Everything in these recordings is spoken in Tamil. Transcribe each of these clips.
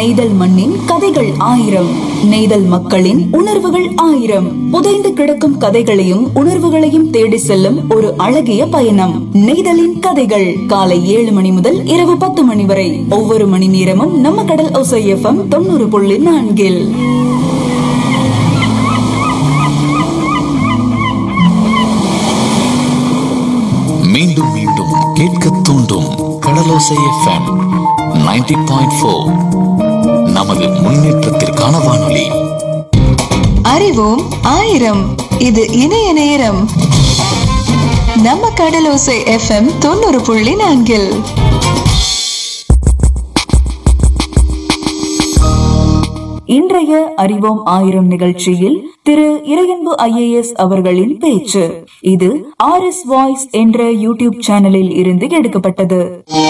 நெய்தல் மண்ணின் கதைகள் ஆயிரம் நெய்தல் மக்களின் உணர்வுகள் ஆயிரம் புதைந்து கிடக்கும் கதைகளையும் உணர்வுகளையும் தேடி செல்லும் ஒரு அழகிய பயணம் நெய்தலின் கதைகள் காலை ஏழு மணி முதல் இரவு பத்து மணி வரை ஒவ்வொரு மணி நேரமும் நம்ம கடல் ஒசை எஃப்எம் தொண்ணூறு புள்ளி நான்கில் மீண்டும் மீண்டும் கேட்க தூண்டும் கடலோசை எஃப்எம் 90.4 பாயிண்ட் ஃபோர் நமது முன்னேற்றத்திற்கான வானொலி அறிவோம் ஆயிரம் இது இணைய நேரம் நம்ம கடலோசை எஃப்எம் தொண்ணூறு புள்ளி நான்கில் இன்றைய அறிவோம் ஆயிரம் நிகழ்ச்சியில் திரு இறையன்பு ஐஏஎஸ் அவர்களின் பேச்சு இது ஆர் எஸ் வாய்ஸ் என்ற யூடியூப் சேனலில் இருந்து எடுக்கப்பட்டது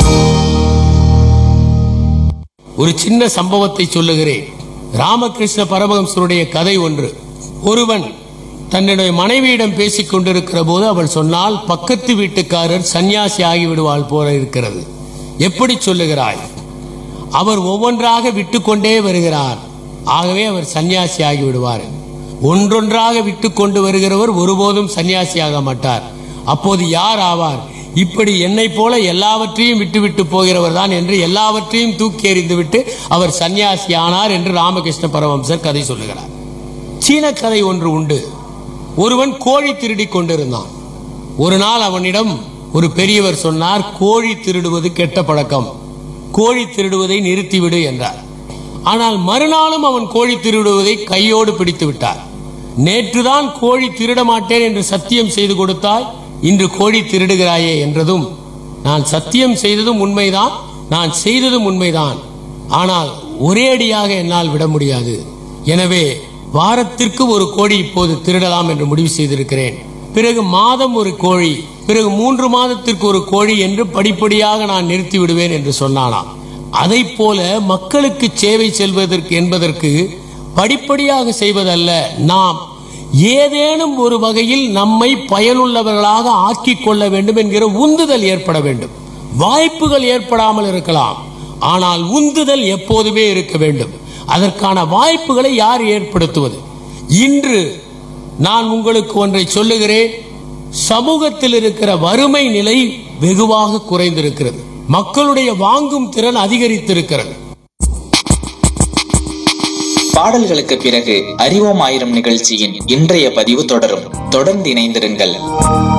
ஒரு சின்ன சம்பவத்தை சொல்லுகிறேன் ராமகிருஷ்ண பரமஹம்சருடைய கதை ஒன்று ஒருவன் தன்னுடைய மனைவியிடம் பேசிக் கொண்டிருக்கிற போது அவள் சொன்னால் பக்கத்து வீட்டுக்காரர் சன்னியாசி ஆகிவிடுவாள் போல இருக்கிறது எப்படி சொல்லுகிறாய் அவர் ஒவ்வொன்றாக விட்டுக்கொண்டே வருகிறார் ஆகவே அவர் சன்னியாசி ஆகிவிடுவார் ஒன்றொன்றாக விட்டுக்கொண்டு வருகிறவர் ஒருபோதும் சன்னியாசியாக மாட்டார் அப்போது யார் ஆவார் இப்படி என்னை போல எல்லாவற்றையும் விட்டுவிட்டு போகிறவர் தான் என்று எல்லாவற்றையும் தூக்கி எறிந்துவிட்டு அவர் சன்னியாசி ஆனார் என்று ராமகிருஷ்ண பரமஹம்சர் கதை சொல்லுகிறார் சீன கதை ஒன்று உண்டு ஒருவன் கோழி திருடி கொண்டிருந்தான் ஒரு நாள் அவனிடம் ஒரு பெரியவர் சொன்னார் கோழி திருடுவது கெட்ட பழக்கம் கோழி திருடுவதை நிறுத்திவிடு என்றார் ஆனால் மறுநாளும் அவன் கோழி திருடுவதை கையோடு பிடித்து விட்டார் நேற்றுதான் கோழி திருட மாட்டேன் என்று சத்தியம் செய்து கொடுத்தாய் இன்று கோழி திருடுகிறாயே என்றதும் நான் சத்தியம் செய்ததும் உண்மைதான் நான் செய்ததும் உண்மைதான் ஆனால் ஒரே அடியாக என்னால் விட முடியாது எனவே வாரத்திற்கு ஒரு கோழி இப்போது திருடலாம் என்று முடிவு செய்திருக்கிறேன் பிறகு மாதம் ஒரு கோழி பிறகு மூன்று மாதத்திற்கு ஒரு கோழி என்று படிப்படியாக நான் நிறுத்தி விடுவேன் என்று சொன்னானாம் அதை போல மக்களுக்கு சேவை செல்வதற்கு என்பதற்கு படிப்படியாக செய்வதல்ல நாம் ஏதேனும் ஒரு வகையில் நம்மை பயனுள்ளவர்களாக ஆக்கிக் கொள்ள வேண்டும் என்கிற உந்துதல் ஏற்பட வேண்டும் வாய்ப்புகள் ஏற்படாமல் இருக்கலாம் ஆனால் உந்துதல் எப்போதுமே இருக்க வேண்டும் அதற்கான வாய்ப்புகளை யார் ஏற்படுத்துவது இன்று நான் உங்களுக்கு ஒன்றை சொல்லுகிறேன் சமூகத்தில் இருக்கிற வறுமை நிலை வெகுவாக குறைந்திருக்கிறது மக்களுடைய வாங்கும் திறன் அதிகரித்திருக்கிறது பாடல்களுக்கு பிறகு அறிவோம் ஆயிரம் நிகழ்ச்சியின் இன்றைய பதிவு தொடரும் தொடர்ந்து இணைந்திருங்கள்